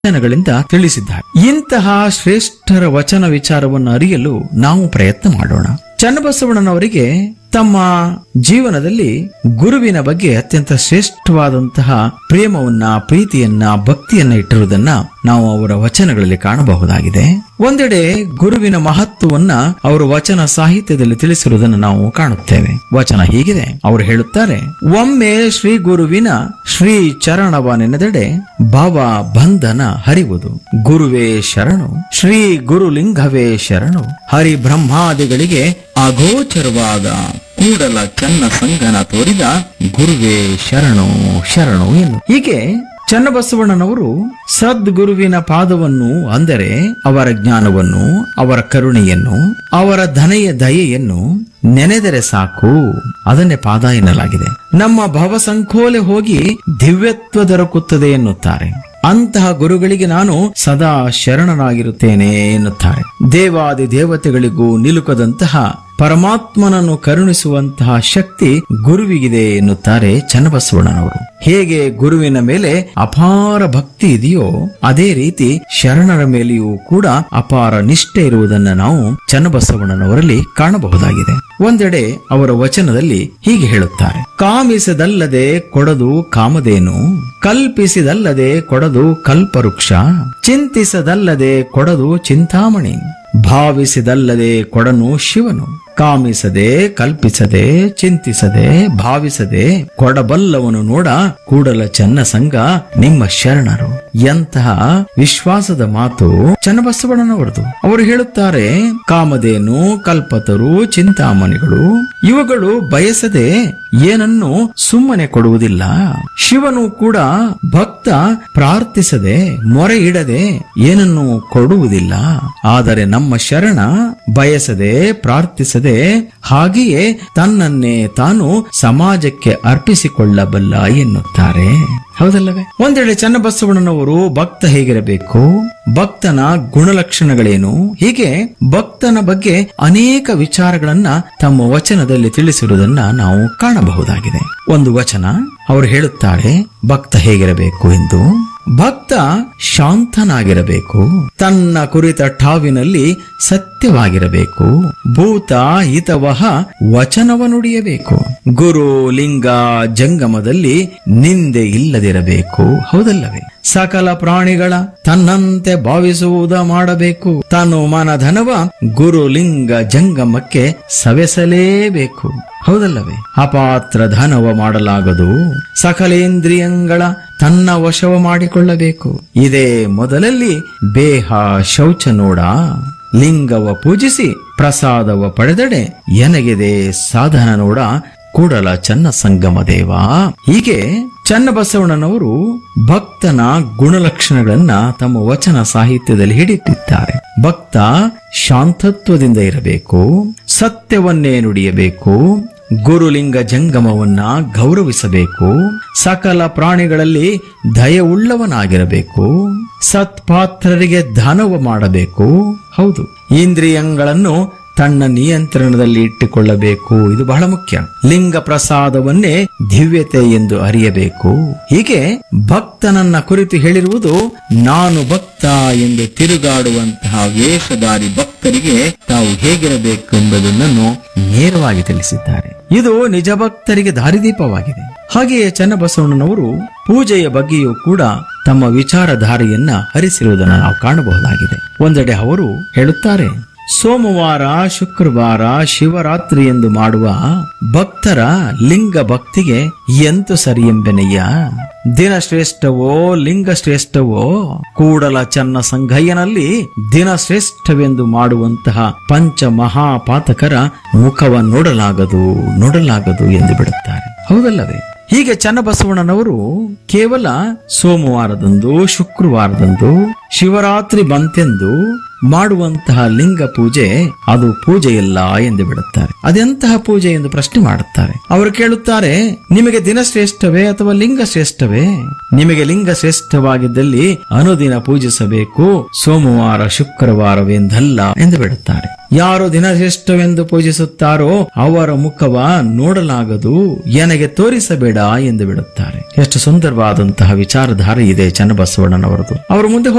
ವಚನಗಳಿಂದ ತಿಳಿಸಿದ್ದಾರೆ ಇಂತಹ ಶ್ರೇಷ್ಠರ ವಚನ ವಿಚಾರವನ್ನು ಅರಿಯಲು ನಾವು ಪ್ರಯತ್ನ ಮಾಡೋಣ ಚನ್ನಬಸವಣ್ಣನವರಿಗೆ ತಮ್ಮ ಜೀವನದಲ್ಲಿ ಗುರುವಿನ ಬಗ್ಗೆ ಅತ್ಯಂತ ಶ್ರೇಷ್ಠವಾದಂತಹ ಪ್ರೇಮವನ್ನ ಪ್ರೀತಿಯನ್ನ ಭಕ್ತಿಯನ್ನ ಇಟ್ಟಿರುವುದನ್ನ ನಾವು ಅವರ ವಚನಗಳಲ್ಲಿ ಕಾಣಬಹುದಾಗಿದೆ ಒಂದೆಡೆ ಗುರುವಿನ ಮಹತ್ವವನ್ನ ಅವರು ವಚನ ಸಾಹಿತ್ಯದಲ್ಲಿ ತಿಳಿಸಿರುವುದನ್ನು ನಾವು ಕಾಣುತ್ತೇವೆ ವಚನ ಹೀಗಿದೆ ಅವರು ಹೇಳುತ್ತಾರೆ ಒಮ್ಮೆ ಶ್ರೀ ಗುರುವಿನ ಶ್ರೀ ಚರಣವ ನೆನೆದೆಡೆ ಭಾವ ಬಂಧನ ಹರಿವುದು ಗುರುವೇ ಶರಣು ಶ್ರೀ ಗುರುಲಿಂಗವೇ ಶರಣು ಹರಿ ಬ್ರಹ್ಮಾದಿಗಳಿಗೆ ಅಗೋಚರವಾದ ಕೂಡಲ ಚನ್ನ ಸಂಗನ ತೋರಿದ ಗುರುವೇ ಶರಣು ಶರಣು ಎಂದು ಹೀಗೆ ಚನ್ನಬಸವಣ್ಣನವರು ಸದ್ಗುರುವಿನ ಪಾದವನ್ನು ಅಂದರೆ ಅವರ ಜ್ಞಾನವನ್ನು ಅವರ ಕರುಣೆಯನ್ನು ಅವರ ಧನೆಯ ದಯೆಯನ್ನು ನೆನೆದರೆ ಸಾಕು ಅದನ್ನೇ ಪಾದ ಎನ್ನಲಾಗಿದೆ ನಮ್ಮ ಭವಸಂಕೋಲೆ ಹೋಗಿ ದಿವ್ಯತ್ವ ದೊರಕುತ್ತದೆ ಎನ್ನುತ್ತಾರೆ ಅಂತಹ ಗುರುಗಳಿಗೆ ನಾನು ಸದಾ ಶರಣನಾಗಿರುತ್ತೇನೆ ಎನ್ನುತ್ತಾರೆ ದೇವಾದಿ ದೇವತೆಗಳಿಗೂ ನಿಲುಕದಂತಹ ಪರಮಾತ್ಮನನ್ನು ಕರುಣಿಸುವಂತಹ ಶಕ್ತಿ ಗುರುವಿಗಿದೆ ಎನ್ನುತ್ತಾರೆ ಚನ್ನಬಸವಣ್ಣನವರು ಹೇಗೆ ಗುರುವಿನ ಮೇಲೆ ಅಪಾರ ಭಕ್ತಿ ಇದೆಯೋ ಅದೇ ರೀತಿ ಶರಣರ ಮೇಲೆಯೂ ಕೂಡ ಅಪಾರ ನಿಷ್ಠೆ ಇರುವುದನ್ನು ನಾವು ಚನ್ನಬಸವಣ್ಣನವರಲ್ಲಿ ಕಾಣಬಹುದಾಗಿದೆ ಒಂದೆಡೆ ಅವರ ವಚನದಲ್ಲಿ ಹೀಗೆ ಹೇಳುತ್ತಾರೆ ಕಾಮಿಸದಲ್ಲದೆ ಕೊಡದು ಕಾಮಧೇನು ಕಲ್ಪಿಸಿದಲ್ಲದೆ ಕೊಡದು ಕಲ್ಪವೃಕ್ಷ ಚಿಂತಿಸದಲ್ಲದೆ ಕೊಡದು ಚಿಂತಾಮಣಿ ಭಾವಿಸಿದಲ್ಲದೆ ಕೊಡನು ಶಿವನು ಕಾಮಿಸದೆ ಕಲ್ಪಿಸದೆ ಚಿಂತಿಸದೆ ಭಾವಿಸದೆ ಕೊಡಬಲ್ಲವನು ನೋಡ ಕೂಡಲ ಚನ್ನ ಸಂಘ ನಿಮ್ಮ ಶರಣರು ಎಂತಹ ವಿಶ್ವಾಸದ ಮಾತು ಚನ್ನಬಸವಣ್ಣನವರದು ಅವರು ಹೇಳುತ್ತಾರೆ ಕಾಮಧೇನು ಕಲ್ಪತರು ಚಿಂತಾಮಣಿಗಳು ಇವುಗಳು ಬಯಸದೆ ಏನನ್ನು ಸುಮ್ಮನೆ ಕೊಡುವುದಿಲ್ಲ ಶಿವನು ಕೂಡ ಭಕ್ತ ಪ್ರಾರ್ಥಿಸದೆ ಮೊರೆ ಇಡದೆ ಏನನ್ನು ಕೊಡುವುದಿಲ್ಲ ಆದರೆ ನಮ್ಮ ಶರಣ ಬಯಸದೆ ಪ್ರಾರ್ಥಿಸದೆ ಹಾಗೆಯೇ ತನ್ನನ್ನೇ ತಾನು ಸಮಾಜಕ್ಕೆ ಅರ್ಪಿಸಿಕೊಳ್ಳಬಲ್ಲ ಎನ್ನುತ್ತಾರೆ ಹೌದಲ್ಲವೇ ಒಂದೆಡೆ ಚನ್ನಬಸವಣ್ಣನವರು ಭಕ್ತ ಹೇಗಿರಬೇಕು ಭಕ್ತನ ಗುಣಲಕ್ಷಣಗಳೇನು ಹೀಗೆ ಭಕ್ತನ ಬಗ್ಗೆ ಅನೇಕ ವಿಚಾರಗಳನ್ನ ತಮ್ಮ ವಚನದಲ್ಲಿ ತಿಳಿಸಿರುವುದನ್ನ ನಾವು ಕಾಣಬಹುದಾಗಿದೆ ಒಂದು ವಚನ ಅವರು ಹೇಳುತ್ತಾರೆ ಭಕ್ತ ಹೇಗಿರಬೇಕು ಎಂದು ಭಕ್ತ ಶಾಂತನಾಗಿರಬೇಕು ತನ್ನ ಕುರಿತ ಠಾವಿನಲ್ಲಿ ಸತ್ಯವಾಗಿರಬೇಕು ಭೂತ ಹಿತವಹ ವಚನವ ನುಡಿಯಬೇಕು ಗುರು ಲಿಂಗ ಜಂಗಮದಲ್ಲಿ ನಿಂದೆ ಇಲ್ಲದಿರಬೇಕು ಹೌದಲ್ಲವೇ ಸಕಲ ಪ್ರಾಣಿಗಳ ತನ್ನಂತೆ ಭಾವಿಸುವುದ ಮಾಡಬೇಕು ತಾನು ಮನಧನವ ಗುರು ಲಿಂಗ ಜಂಗಮಕ್ಕೆ ಸವೆಸಲೇಬೇಕು ಹೌದಲ್ಲವೇ ಅಪಾತ್ರ ಧನವ ಮಾಡಲಾಗದು ಸಕಲೇಂದ್ರಿಯಂಗಳ ತನ್ನ ವಶವ ಮಾಡಿಕೊಳ್ಳಬೇಕು ಇದೇ ಮೊದಲಲ್ಲಿ ಬೇಹ ಶೌಚ ನೋಡ ಲಿಂಗವ ಪೂಜಿಸಿ ಪ್ರಸಾದವ ಪಡೆದಡೆ ಎನಗಿದೆ ಸಾಧನ ನೋಡ ಕೂಡಲ ಚನ್ನ ಸಂಗಮ ದೇವ ಹೀಗೆ ಚನ್ನಬಸವಣ್ಣನವರು ಭಕ್ತನ ಗುಣಲಕ್ಷಣಗಳನ್ನ ತಮ್ಮ ವಚನ ಸಾಹಿತ್ಯದಲ್ಲಿ ಹಿಡಿದಿದ್ದಾರೆ ಭಕ್ತ ಶಾಂತತ್ವದಿಂದ ಇರಬೇಕು ಸತ್ಯವನ್ನೇ ನುಡಿಯಬೇಕು ಗುರುಲಿಂಗ ಜಂಗಮವನ್ನ ಗೌರವಿಸಬೇಕು ಸಕಲ ಪ್ರಾಣಿಗಳಲ್ಲಿ ದಯವುಳ್ಳವನಾಗಿರಬೇಕು ಸತ್ಪಾತ್ರರಿಗೆ ದಾನವ ಮಾಡಬೇಕು ಹೌದು ಇಂದ್ರಿಯಗಳನ್ನು ತನ್ನ ನಿಯಂತ್ರಣದಲ್ಲಿ ಇಟ್ಟುಕೊಳ್ಳಬೇಕು ಇದು ಬಹಳ ಮುಖ್ಯ ಲಿಂಗ ಪ್ರಸಾದವನ್ನೇ ದಿವ್ಯತೆ ಎಂದು ಅರಿಯಬೇಕು ಹೀಗೆ ಭಕ್ತನನ್ನ ಕುರಿತು ಹೇಳಿರುವುದು ನಾನು ಭಕ್ತ ಎಂದು ತಿರುಗಾಡುವಂತಹ ವೇಷಧಾರಿ ಭಕ್ತರಿಗೆ ತಾವು ಹೇಗಿರಬೇಕು ಎಂಬುದನ್ನು ನೇರವಾಗಿ ತಿಳಿಸಿದ್ದಾರೆ ಇದು ನಿಜ ಭಕ್ತರಿಗೆ ದಾರಿದೀಪವಾಗಿದೆ ಹಾಗೆಯೇ ಚನ್ನಬಸವಣ್ಣನವರು ಪೂಜೆಯ ಬಗ್ಗೆಯೂ ಕೂಡ ತಮ್ಮ ವಿಚಾರಧಾರೆಯನ್ನ ಹರಿಸಿರುವುದನ್ನು ನಾವು ಕಾಣಬಹುದಾಗಿದೆ ಒಂದೆಡೆ ಅವರು ಹೇಳುತ್ತಾರೆ ಸೋಮವಾರ ಶುಕ್ರವಾರ ಶಿವರಾತ್ರಿ ಎಂದು ಮಾಡುವ ಭಕ್ತರ ಲಿಂಗ ಭಕ್ತಿಗೆ ಎಂತು ಸರಿ ಎಂಬೆನಯ್ಯ ದಿನ ಶ್ರೇಷ್ಠವೋ ಲಿಂಗ ಶ್ರೇಷ್ಠವೋ ಕೂಡಲ ಚನ್ನ ಸಂಘಯ್ಯನಲ್ಲಿ ದಿನ ಶ್ರೇಷ್ಠವೆಂದು ಮಾಡುವಂತಹ ಪಂಚ ಮಹಾಪಾತಕರ ಮುಖವ ನೋಡಲಾಗದು ನೋಡಲಾಗದು ಎಂದು ಬಿಡುತ್ತಾರೆ ಹೌದಲ್ಲವೇ ಹೀಗೆ ಚನ್ನಬಸವಣ್ಣನವರು ಕೇವಲ ಸೋಮವಾರದಂದು ಶುಕ್ರವಾರದಂದು ಶಿವರಾತ್ರಿ ಬಂತೆಂದು ಮಾಡುವಂತಹ ಲಿಂಗ ಪೂಜೆ ಅದು ಪೂಜೆಯಲ್ಲ ಎಂದು ಬಿಡುತ್ತಾರೆ ಅದೆಂತಹ ಪೂಜೆ ಎಂದು ಪ್ರಶ್ನೆ ಮಾಡುತ್ತಾರೆ ಅವರು ಕೇಳುತ್ತಾರೆ ನಿಮಗೆ ದಿನ ಶ್ರೇಷ್ಠವೇ ಅಥವಾ ಲಿಂಗ ಶ್ರೇಷ್ಠವೇ ನಿಮಗೆ ಲಿಂಗ ಶ್ರೇಷ್ಠವಾಗಿದ್ದಲ್ಲಿ ಅನುದಿನ ಪೂಜಿಸಬೇಕು ಸೋಮವಾರ ಶುಕ್ರವಾರವೆಂದಲ್ಲ ಎಂದು ಬಿಡುತ್ತಾರೆ ಯಾರು ದಿನ ಶ್ರೇಷ್ಠವೆಂದು ಪೂಜಿಸುತ್ತಾರೋ ಅವರ ಮುಖವ ನೋಡಲಾಗದು ನನಗೆ ತೋರಿಸಬೇಡ ಎಂದು ಬಿಡುತ್ತಾರೆ ಎಷ್ಟು ಸುಂದರವಾದಂತಹ ವಿಚಾರಧಾರೆ ಇದೆ ಚನ್ನಬಸವಣ್ಣನವರದು ಅವರು ಮುಂದೆ